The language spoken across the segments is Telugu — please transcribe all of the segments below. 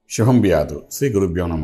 శుభం బియాదు శ్రీ గురుభ్యో నమ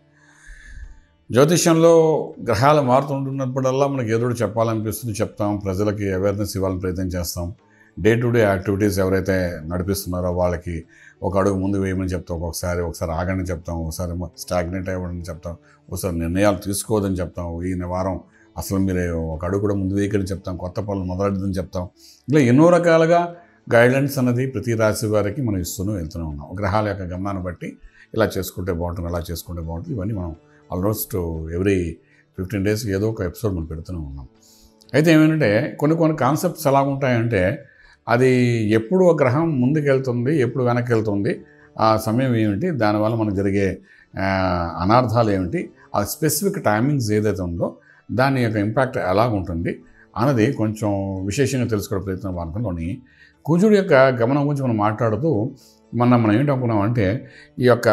జ్యోతిష్యంలో గ్రహాలు మారుతుంటున్నప్పుడల్లా మనకి ఏదో ఒకటి చెప్పాలనిపిస్తుంది చెప్తాం ప్రజలకి అవేర్నెస్ ఇవ్వాలని ప్రయత్నం చేస్తాం డే టు డే యాక్టివిటీస్ ఎవరైతే నడిపిస్తున్నారో వాళ్ళకి ఒక అడుగు ముందు వేయమని చెప్తాం ఒక్కొక్కసారి ఒకసారి ఆగండి చెప్తాం ఒకసారి స్టాగ్నేట్ అవ్వడం చెప్తాం ఒకసారి నిర్ణయాలు తీసుకోవద్దని చెప్తాం ఈ వారం అసలు మీరు ఒక అడుగు కూడా ముందు వేయకని చెప్తాం కొత్త పనులు మొదలెడదని చెప్తాం ఇలా ఎన్నో రకాలుగా గైడ్లైన్స్ అన్నది ప్రతి రాశి వారికి మనం ఇస్తూనే వెళ్తూనే ఉన్నాం గ్రహాల యొక్క గమనాన్ని బట్టి ఇలా చేసుకుంటే బాగుంటుంది అలా చేసుకుంటే బాగుంటుంది ఇవన్నీ మనం ఆల్మోస్ట్ ఎవ్రీ ఫిఫ్టీన్ డేస్ ఏదో ఒక ఎపిసోడ్ మనం పెడుతూనే ఉన్నాం అయితే ఏమంటే కొన్ని కొన్ని కాన్సెప్ట్స్ ఎలా ఉంటాయంటే అది ఎప్పుడు ఒక గ్రహం ముందుకు వెళ్తుంది ఎప్పుడు వెనక్కి వెళ్తుంది ఆ సమయం ఏమిటి దానివల్ల మనకు జరిగే ఆ, అనార్థాలు ఏమిటి ఆ స్పెసిఫిక్ టైమింగ్స్ ఏదైతే ఉందో దాని యొక్క ఇంపాక్ట్ ఎలా ఉంటుంది అన్నది కొంచెం విశేషంగా తెలుసుకోవడం ప్రయత్నం మార్గంలోని కుజుడు యొక్క గమనం గురించి మనం మాట్లాడుతూ మొన్న మనం ఏంటనుకున్నామంటే ఈ యొక్క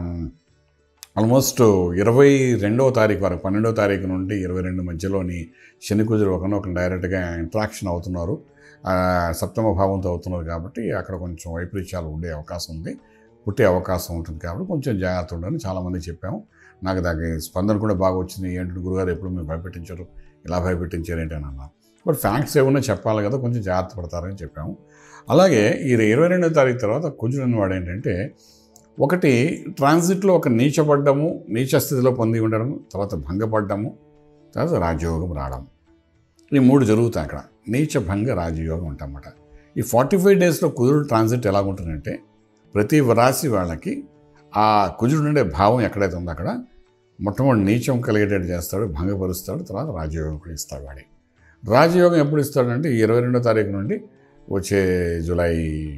ఆల్మోస్ట్ ఇరవై రెండవ తారీఖు వరకు పన్నెండవ తారీఖు నుండి ఇరవై రెండు మధ్యలోని శని కుజుడు ఒకనొక డైరెక్ట్గా ఇంట్రాక్షన్ అవుతున్నారు ఆ, సప్తమ భావంతో అవుతున్నారు కాబట్టి అక్కడ కొంచెం వైపరీత్యాలు ఉండే అవకాశం ఉంది పుట్టే అవకాశం ఉంటుంది కాబట్టి కొంచెం జాగ్రత్త ఉండని చాలామంది చెప్పాము నాకు దానికి స్పందన కూడా బాగా వచ్చింది ఏంటంటే గురుగారు ఎప్పుడు మీరు భయపెట్టించారు ఇలా భయపెట్టించారు ఏంటని అన్నా బట్ ఫ్యాక్ట్స్ ఏమన్నా చెప్పాలి కదా కొంచెం జాగ్రత్త పడతారని చెప్పాము అలాగే ఈ ఇరవై రెండో తారీఖు తర్వాత కుజుడు వాడు ఏంటంటే ఒకటి ట్రాన్సిట్లో ఒక నీచపడ్డము నీచ స్థితిలో పొంది ఉండడము తర్వాత భంగపడ్డము తర్వాత రాజయోగం రావడం ఈ మూడు జరుగుతాయి అక్కడ నీచ భంగ రాజయోగం ఉంటామన్నమాట ఈ ఫార్టీ ఫైవ్ డేస్లో కుజుడు ట్రాన్సిట్ ఎలా ఉంటుందంటే ప్రతి రాశి వాళ్ళకి ఆ కుజుడు ఉండే భావం ఎక్కడైతే ఉందో అక్కడ మొట్టమొదటి నీచం కలిగేటట్టు చేస్తాడు భంగపరుస్తాడు తర్వాత రాజయోగం కూడా ఇస్తాడు వాడి రాజయోగం ఎప్పుడు ఇస్తాడంటే ఈ ఇరవై రెండో తారీఖు నుండి వచ్చే జూలై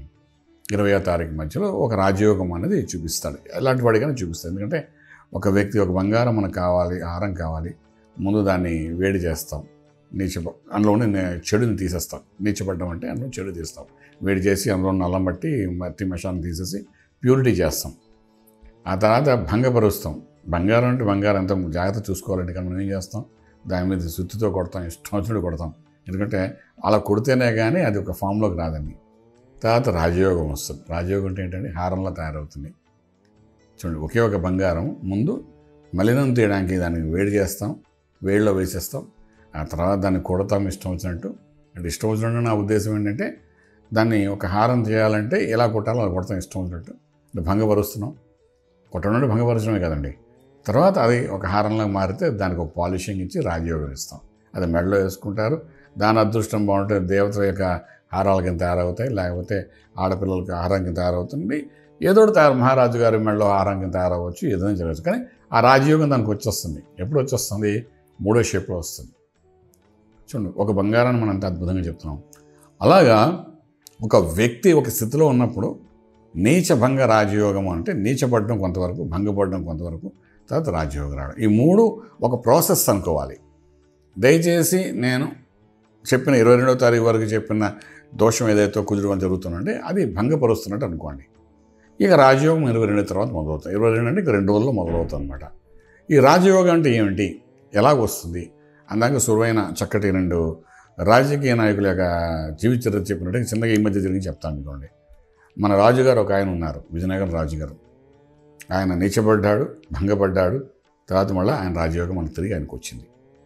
ఇరవయో తారీఖు మధ్యలో ఒక రాజయోగం అనేది చూపిస్తాడు ఎలాంటి వాడికైనా చూపిస్తాడు ఎందుకంటే ఒక వ్యక్తి ఒక బంగారం మనకు కావాలి ఆహారం కావాలి ముందు దాన్ని వేడి చేస్తాం నీచ అందులో ఉండే నే- చెడుని తీసేస్తాం నీచపడ్డం అంటే అందులో చెడు తీస్తాం వేడి చేసి అందులో ఉన్న అల్లం బట్టి మట్టి మషాన్ని తీసేసి ప్యూరిటీ చేస్తాం ఆ తర్వాత భంగపరుస్తాం బంగారం అంటే బంగారం అంత జాగ్రత్త చూసుకోవాలంటే కానీ మనం ఏం చేస్తాం దాని మీద సుత్తితో కొడతాం ఇష్టం వచ్చినట్టు కొడతాం ఎందుకంటే అలా కొడితేనే కానీ అది ఒక ఫామ్లోకి రాదండి తర్వాత రాజయోగం వస్తుంది రాజయోగం అంటే ఏంటంటే హారంలో తయారవుతుంది చూడండి ఒకే ఒక బంగారం ముందు మలినం తీయడానికి దాన్ని వేడి చేస్తాం వేడిలో వేసేస్తాం ఆ తర్వాత దాన్ని కొడతాం ఇష్టం వచ్చినట్టు అంటే ఇష్టం వచ్చినట్టు నా ఉద్దేశం ఏంటంటే దాన్ని ఒక హారం చేయాలంటే ఎలా కొట్టాలో అలా కొడతాం ఇష్టం వచ్చినట్టు అంటే భంగపరుస్తున్నాం కొట్టడం అంటే భంగపరచడమే కదండి తర్వాత అది ఒక హారంలో మారితే దానికి ఒక పాలిషింగ్ ఇచ్చి రాజయోగం ఇస్తాం అది మెడలో వేసుకుంటారు దాని అదృష్టం బాగుంటే దేవతల యొక్క హారాల కింద తయారవుతాయి లేకపోతే ఆడపిల్లలకి హారం కింద తయారవుతుంది ఏదో ఒకటి తయారు మహారాజు గారి మెడలో హారం కింద తయారవ్వచ్చు ఏదైనా జరగచ్చు కానీ ఆ రాజయోగం దానికి వచ్చేస్తుంది ఎప్పుడు వచ్చేస్తుంది మూడో షేప్లో వస్తుంది చూడండి ఒక బంగారాన్ని మనం అంత అద్భుతంగా చెప్తున్నాం అలాగా ఒక వ్యక్తి ఒక స్థితిలో ఉన్నప్పుడు నీచభంగ రాజయోగం అంటే నీచపడడం కొంతవరకు భంగపడడం కొంతవరకు తర్వాత రాజయోగం రావడం ఈ మూడు ఒక ప్రాసెస్ అనుకోవాలి దయచేసి నేను చెప్పిన ఇరవై రెండవ తారీఖు వరకు చెప్పిన దోషం ఏదైతే కుదురు జరుగుతుందంటే అది భంగపరుస్తున్నట్టు అనుకోండి ఇక రాజయోగం ఇరవై రెండు తర్వాత మొదలవుతుంది ఇరవై రెండు అంటే ఇక రెండు రోజుల్లో మొదలవుతుంది అనమాట ఈ రాజయోగం అంటే ఏమిటి ఎలాగ వస్తుంది అందాక సురువైన చక్కటి రెండు రాజకీయ నాయకుల యొక్క జీవిత చరిత్ర చెప్పినట్టు చిన్నగా ఈ మధ్య జరిగి చెప్తాను అనుకోండి మన రాజుగారు ఒక ఆయన ఉన్నారు విజయనగరం రాజుగారు ఆయన నీచబడ్డాడు భంగపడ్డాడు తర్వాత మళ్ళీ ఆయన రాజయోగం మనకు తిరిగి ఆయనకు వచ్చింది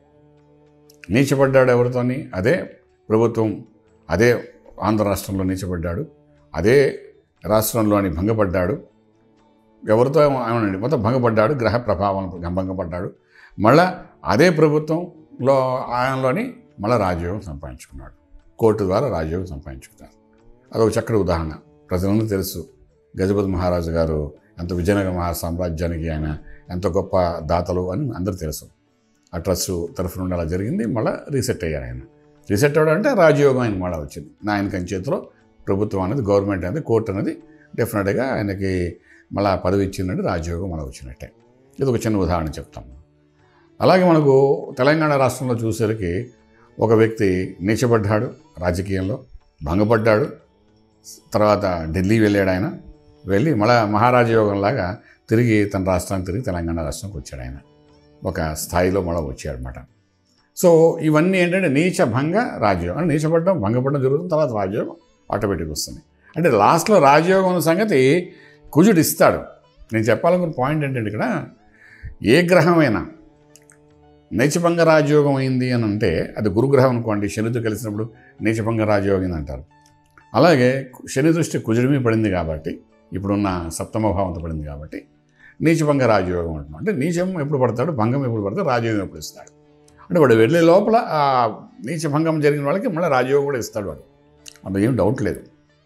నీచబడ్డాడు ఎవరితోని అదే ప్రభుత్వం అదే ఆంధ్ర రాష్ట్రంలో నీచబడ్డాడు అదే రాష్ట్రంలోని భంగపడ్డాడు ఎవరితో ఏమనండి మొత్తం భంగపడ్డాడు గ్రహ ప్రభావం భంగపడ్డాడు మళ్ళా అదే ప్రభుత్వంలో ఆయనలోని మళ్ళీ రాజయోగం సంపాదించుకున్నాడు కోర్టు ద్వారా రాజయోగం సంపాదించుకున్నారు అదొక చక్కటి ఉదాహరణ ప్రజలందరూ తెలుసు గజపతి మహారాజు గారు ఎంత విజయనగర మహా సామ్రాజ్యానికి ఆయన ఎంత గొప్ప దాతలు అని అందరూ తెలుసు ఆ ట్రస్ట్ తరఫు నుండి అలా జరిగింది మళ్ళీ రీసెట్ అయ్యారు ఆయన రీసెట్ అవ్వడం అంటే రాజయోగం ఆయన మళ్ళీ వచ్చింది నా ఆయన చేతిలో ప్రభుత్వం అనేది గవర్నమెంట్ అనేది కోర్టు అనేది డెఫినెట్గా ఆయనకి మళ్ళీ పదవి ఇచ్చిందంటే రాజయోగం మళ్ళీ వచ్చినట్టే ఇది ఒక చిన్న ఉదాహరణ చెప్తాము అలాగే మనకు తెలంగాణ రాష్ట్రంలో చూసేసరికి ఒక వ్యక్తి నీచబడ్డాడు రాజకీయంలో భంగపడ్డాడు తర్వాత ఢిల్లీ వెళ్ళాడు ఆయన వెళ్ళి మళ్ళా మహారాజయోగంలాగా తిరిగి తన రాష్ట్రానికి తిరిగి తెలంగాణ రాష్ట్రానికి వచ్చాడు ఆయన ఒక స్థాయిలో మళ్ళీ వచ్చాడనమాట సో ఇవన్నీ ఏంటంటే నీచ భంగ రాజయోగం అంటే నీచపడడం భంగపడడం జరుగుతుంది తర్వాత రాజయోగం ఆటోమేటిక్ వస్తుంది అంటే లాస్ట్లో రాజయోగం ఉన్న సంగతి కుజుడు ఇస్తాడు నేను చెప్పాలనుకున్న పాయింట్ ఏంటంటే ఇక్కడ ఏ గ్రహమైనా నీచభంగ రాజయోగం అయింది అని అంటే అది గురుగ్రహం అనుకోండి శనితో కలిసినప్పుడు నీచభంగ రాజయోగం అని అంటారు అలాగే శని దృష్టి కుజుడి మీద పడింది కాబట్టి ఇప్పుడున్న సప్తమ భావంతో పడింది కాబట్టి నీచభంగ రాజయోగం అంటున్నాం అంటే నీచం ఎప్పుడు పడతాడు భంగం ఎప్పుడు పడతాడు రాజయోగం ఎప్పుడు ఇస్తాడు అంటే వాడు వెళ్ళే లోపల ఆ నీచభంగం జరిగిన వాళ్ళకి మళ్ళీ రాజయోగం కూడా ఇస్తాడు వాడు అందులో ఏం డౌట్ లేదు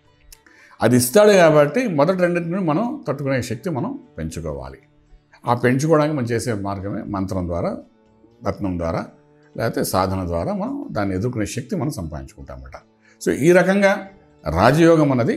అది ఇస్తాడు కాబట్టి మొదటి రెండింటిని మనం తట్టుకునే శక్తి మనం పెంచుకోవాలి ఆ పెంచుకోవడానికి మనం చేసే మార్గమే మంత్రం ద్వారా రత్నం ద్వారా లేకపోతే సాధన ద్వారా మనం దాన్ని ఎదుర్కొనే శక్తి మనం సంపాదించుకుంటామన్నమాట సో ఈ రకంగా రాజయోగం అన్నది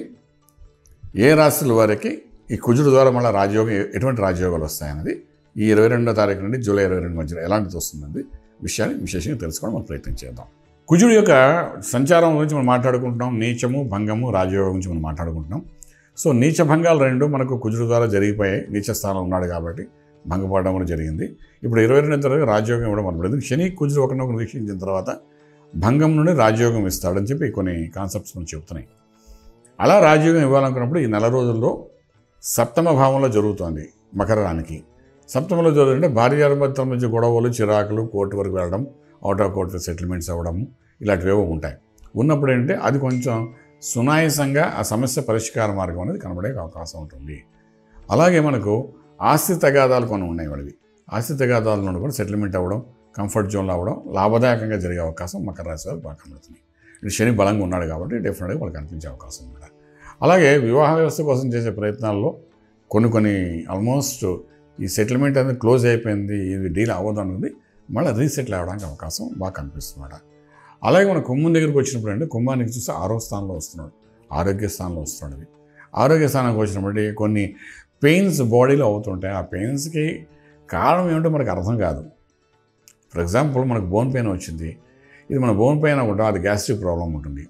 ఏ రాశుల వారికి ఈ కుజుడు ద్వారా మళ్ళీ రాజయోగం ఎ- ఎటువంటి రాజయోగాలు వస్తాయన్నది ఈ ఇరవై రెండో తారీఖు నుండి జూలై ఇరవై రెండు మధ్యలో ఎలాంటిది వస్తుందండి విషయాన్ని విశేషంగా తెలుసుకోవడం మనం ప్రయత్నం చేద్దాం కుజుడు యొక్క సంచారం గురించి మనం మాట్లాడుకుంటున్నాం నీచము భంగము రాజయోగం గురించి మనం మాట్లాడుకుంటున్నాం సో నీచ భంగాలు రెండు మనకు కుజుడు ద్వారా జరిగిపోయాయి నీచ స్థానం ఉన్నాడు కాబట్టి భంగపడడం కూడా జరిగింది ఇప్పుడు ఇరవై రెండు తరగతి రాజయోగం ఇవ్వడం మొదలుపెడింది శని కుజుడు ఒకరినొకరు వీక్షించిన తర్వాత భంగం నుండి రాజయోగం ఇస్తాడని చెప్పి కొన్ని కాన్సెప్ట్స్ మనం చెబుతున్నాయి అలా రాజయోగం ఇవ్వాలనుకున్నప్పుడు ఈ నెల రోజుల్లో సప్తమ భావంలో జరుగుతోంది మకర రానికి సప్తమలో జరుగుతుంటే భార్యాభర్తల మధ్య గొడవలు చిరాకులు కోర్టు వరకు వెళ్ళడం అవుట్ ఆఫ్ కోర్టు సెటిల్మెంట్స్ అవ్వడము ఇలాంటివేవో ఉంటాయి ఉన్నప్పుడు ఏంటంటే అది కొంచెం సునాయసంగా ఆ సమస్య పరిష్కార మార్గం అనేది కనబడే అవకాశం ఉంటుంది అలాగే మనకు ఆస్తి తగాదాలు కొన్ని ఉన్నాయి వాడివి ఆస్తి తగాదాల నుండి కూడా సెటిల్మెంట్ అవ్వడం కంఫర్ట్ జోన్లో అవ్వడం లాభదాయకంగా జరిగే అవకాశం మకర రాశి వారికి బాగా కనబడుతుంది ఇటు శని బలంగా ఉన్నాడు కాబట్టి డెఫినెట్గా వాళ్ళకి కనిపించే అవకాశం ఉంది అలాగే వివాహ వ్యవస్థ కోసం చేసే ప్రయత్నాల్లో కొన్ని కొన్ని ఆల్మోస్ట్ ఈ సెటిల్మెంట్ అనేది క్లోజ్ అయిపోయింది ఇది డీల్ అవ్వదు అనేది మళ్ళీ రీసెటిల్ అవ్వడానికి అవకాశం బాగా కనిపిస్తుంది అలాగే మన కుంభం దగ్గరికి వచ్చినప్పుడు అంటే కుంభానికి చూస్తే ఆరో స్థానంలో వస్తున్నాడు ఆరోగ్య స్థానంలో వస్తున్నాడు అది ఆరోగ్య స్థానానికి వచ్చినప్పుడు కొన్ని పెయిన్స్ బాడీలో అవుతుంటాయి ఆ పెయిన్స్కి కారణం ఏమిటో మనకు అర్థం కాదు ఫర్ ఎగ్జాంపుల్ మనకు బోన్ పెయిన్ వచ్చింది ఇది మన బోన్ పెయిన్ అనుకుంటాం అది గ్యాస్ట్రిక్ ప్రాబ్లం ఉంటుంది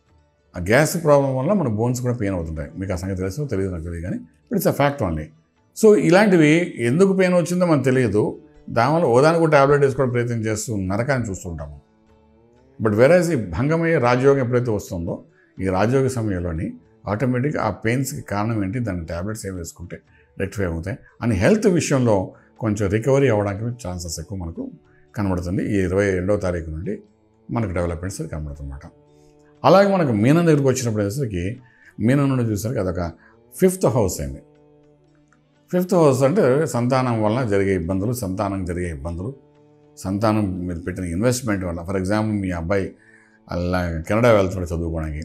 ఆ గ్యాస్ ప్రాబ్లం వల్ల మన బోన్స్ కూడా పెయిన్ అవుతుంటాయి మీకు ఆ సంగతి తెలుసు తెలియదు నాకు తెలియదు కానీ it's a fact only so ఇలాంటివి ఎందుకు పెయిన్ వచ్చిందో మనకు తెలియదు దానివల్ల ఓదానికి కూడా టాబ్లెట్ వేసుకోవడం ప్రయత్నం చేస్తూ నరకాన్ని చూస్తుంటాము బట్ వెరాజ్ ఈ భంగమయ్యే రాజయోగం ఎప్పుడైతే వస్తుందో ఈ రాజయోగ సమయంలోని ఆటోమేటిక్గా ఆ పెయిన్స్కి కారణం ఏంటి దాని ట్యాబ్లెట్స్ ఏం వేసుకుంటే రెక్టిఫై అవుతాయి అని హెల్త్ విషయంలో కొంచెం రికవరీ అవ్వడానికి ఛాన్సెస్ ఎక్కువ మనకు కనబడుతుంది ఈ ఇరవై రెండవ తారీఖు నుండి మనకు డెవలప్మెంట్స్ కనబడుతుందన్నమాట అలాగే మనకు మీనం దగ్గరికి వచ్చినప్పుడు వచ్చేసరికి మీనం నుండి చూసరికి అదొక ఫిఫ్త్ హౌస్ అయింది ఫిఫ్త్ హౌస్ అంటే సంతానం వలన జరిగే ఇబ్బందులు సంతానం జరిగే ఇబ్బందులు సంతానం మీద పెట్టిన ఇన్వెస్ట్మెంట్ వల్ల ఫర్ ఎగ్జాంపుల్ మీ అబ్బాయి అలా కెనడా వెళ్తున్నాడు చదువుకోవడానికి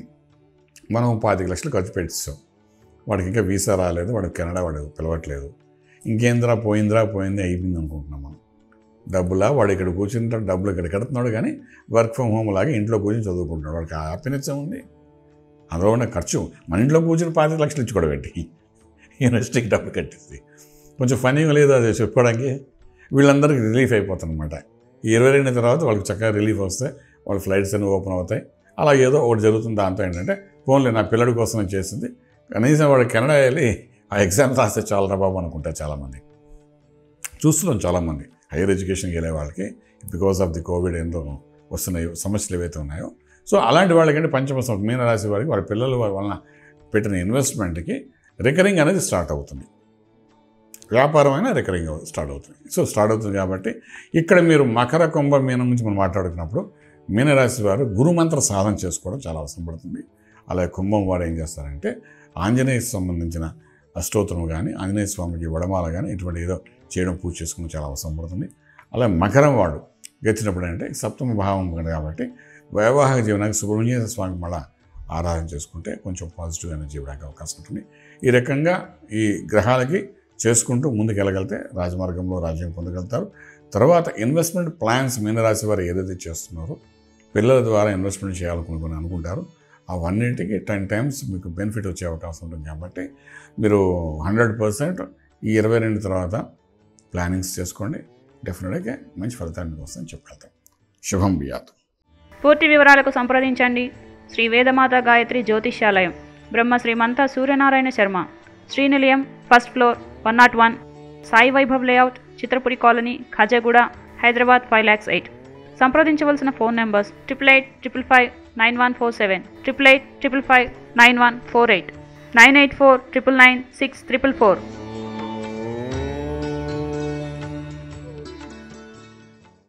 మనం పాతిక లక్షలు ఖర్చు పెట్టిస్తాం వాడికి ఇంకా వీసా రాలేదు వాడికి కెనడా వాడు పిలవట్లేదు ఇంకేంద్రా పోయిందిరా పోయింది అయిపోయింది అనుకుంటున్నాం మనం డబ్బులా వాడు ఇక్కడ కూర్చుంటాడు డబ్బులు ఇక్కడ కడుతున్నాడు కానీ వర్క్ ఫ్రమ్ హోమ్ లాగా ఇంట్లో కూర్చొని చదువుకుంటున్నాడు వాడికి హ్యాపీనెస్ ఉంది అందులో ఉన్న ఖర్చు మన ఇంట్లో కూర్చొని పాతిక లక్షలు ఇచ్చి కూడా పెట్టి యూనివర్సిటీకి డబ్బులు కట్టేసి కొంచెం ఫనీగా లేదు అది చెప్పుకోవడానికి వీళ్ళందరికీ రిలీఫ్ అయిపోతుందన్నమాట ఈ ఇరవై రెండు తర్వాత వాళ్ళకి చక్కగా రిలీఫ్ వస్తే వాళ్ళ ఫ్లైట్స్ అన్ని ఓపెన్ అవుతాయి అలా ఏదో ఒకటి జరుగుతుంది దాంతో ఏంటంటే ఫోన్లే నా పిల్లడి కోసం నేను చేసింది కనీసం వాడు కెనడా వెళ్ళి ఆ ఎగ్జామ్స్ రాస్తే చాలరా బాబు అనుకుంటారు చాలామంది చూస్తున్నాం చాలామంది హైయర్ ఎడ్యుకేషన్కి వెళ్ళే వాళ్ళకి బికాస్ ఆఫ్ ది కోవిడ్ ఏందో వస్తున్నాయో సమస్యలు ఏవైతే ఉన్నాయో సో అలాంటి వాళ్ళకంటే పంచమ సం- మీనరాశి వారికి వాళ్ళ పిల్లల వలన పెట్టిన ఇన్వెస్ట్మెంట్కి రికరింగ్ అనేది స్టార్ట్ అవుతుంది వ్యాపారమైన రికరింగ్ స్టార్ట్ అవుతుంది సో స్టార్ట్ అవుతుంది కాబట్టి ఇక్కడ మీరు మకర కుంభ మీనం నుంచి మనం మాట్లాడుకున్నప్పుడు మీనరాశి వారు గురుమంత్ర సాధన చేసుకోవడం చాలా అవసరం పడుతుంది అలాగే కుంభం వారు ఏం చేస్తారంటే ఆంజనేయ సంబంధించిన అష్టోత్తరం కానీ ఆంజనేయ స్వామికి వడమాల కానీ ఇటువంటి ఏదో చేయడం పూజ చేసుకోవడం చాలా అవసరం పడుతుంది అలాగే మకరం వాడు గెలిచినప్పుడు అంటే సప్తమ భావం కాబట్టి వైవాహిక జీవనానికి సుబ్రహ్మణ్య స్వామి మళ్ళా ఆరాధన చేసుకుంటే కొంచెం పాజిటివ్ ఎనర్జీ ఇవ్వడానికి అవకాశం ఉంటుంది ఈ రకంగా ఈ గ్రహాలకి చేసుకుంటూ ముందుకు వెళ్ళగలిగితే రాజమార్గంలో రాజ్యం పొందగలుగుతారు తర్వాత ఇన్వెస్ట్మెంట్ ప్లాన్స్ మీనరాశి వారు ఏదైతే చేస్తున్నారో పిల్లల ద్వారా ఇన్వెస్ట్మెంట్ చేయాలనుకుని అనుకుంటారు అవన్నింటికి టెన్ టైమ్స్ మీకు బెనిఫిట్ వచ్చే అవకాశం ఉంటుంది కాబట్టి మీరు హండ్రెడ్ పర్సెంట్ ఈ ఇరవై రెండు తర్వాత ప్లానింగ్స్ చేసుకోండి డెఫినెట్గా మంచి ఫలితాన్ని వస్తుందని చెప్పగలుగుతాం శుభం బియాత్ పూర్తి వివరాలకు సంప్రదించండి శ్రీ వేదమాత గాయత్రి జ్యోతిష్యాలయం Brahma Srimantha Suryanarayana Sharma Srinilayam first floor one naught one Sai Vaibhav layout Chitrapuri colony Khajaguda Hyderabad five lakhs eight సంప్రదించవలసిన phone numbers triple eight triple five nine one four seven triple eight triple five nine one four eight nine eight four triple nine six triple four